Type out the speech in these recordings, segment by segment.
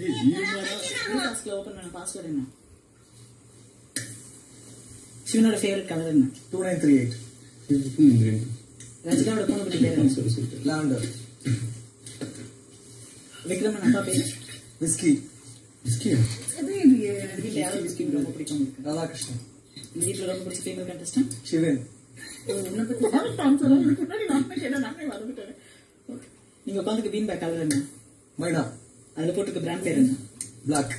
டாஸ்க்ல open பண்ண password என்ன சிவனோட ஃபேவரட் கலர் என்ன டூ நைன் த்ரீ எயிட் ரஜினியோட மூணு படி பேர் என்ன லாவெண்டர் விக்ரமன் அப்பா பேர் விஸ்கி வீட்டுல யாரோ பிஸ்கி ரொம்ப பிடிக்கும் உங்களுக்கு ராதாகிருஷ்ணன் இந்த வீட்டுல ரொம்ப பிடிச்ச ஃபேவரட் கண்டஸ்டன் சிவன் நீங்க உட்காந்துக்கு பீன் பேக் கலர் என்ன மைனா அதுல போட்டுக்க பிராண்ட் பேர் என்ன பிளாக்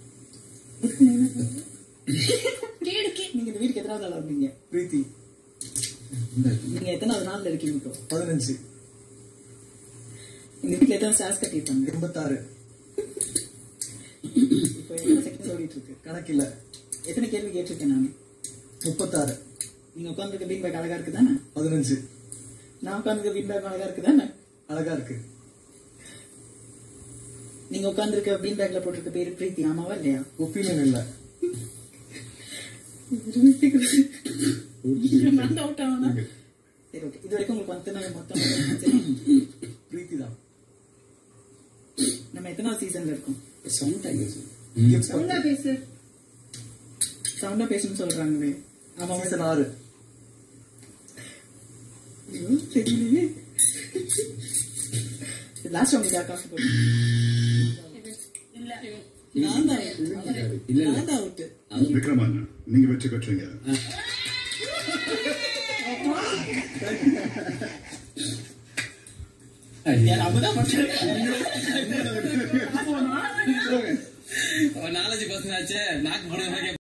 நீங்க இந்த வீட்டுக்கு எத்தனாவது ஆள் வந்தீங்க பிரீத்தி நீங்க எத்தனாவது நாள்ல இருக்கீங்க இப்போ பதினஞ்சு இந்த வீட்டுல எத்தனை சாஸ் கட்டியிருப்பாங்க எண்பத்தாறு இப்போ எத்தனை செகண்ட்ஸ் ஓடிட்டு இருக்கு கணக்கில்ல எத்தனை கேள்வி கேட்டிருக்கேன் நான் முப்பத்தாறு நீங்க உட்காந்துருக்க பீன் பேக் அழகா இருக்கு தானே பதினஞ்சு நான் உட்காந்துருக்க பீன் பேக் அழகா இருக்கு தானே அழகா இருக்கு நீங்க உட்காந்துருக்க பீன் பேக்ல போட்டிருக்க பேரு பிரீத்தி ஆமாவா இல்லையா ஒப்பீனியன் இல்ல நான் doubt ஆகுனா? சரி ஓகே இது வரைக்கும் உங்களுக்கு மொத்தம் மொத்தம் சரி. பிரீத்தி தான் நம்ம எத்தனாவது சீசன்ல இருக்கோம் Gift பத்து. சவுண்டா பேசணும்னு சொல்றாங்களே ஆமா சீசன் ஆறு ஐயோ, தெரியலையே லாஸ்ட் உங்களுக்கு யார் காசு போடுங்க நான் தான் நான் தான் அவுட்டு விக்ரமன் நீங்க வெற்றி பெற்றீங்க நம்ம தான் பண்றோம் நாலஞ்சு பசங்க ஆச்சு நாக்கு போடுற மாதிரி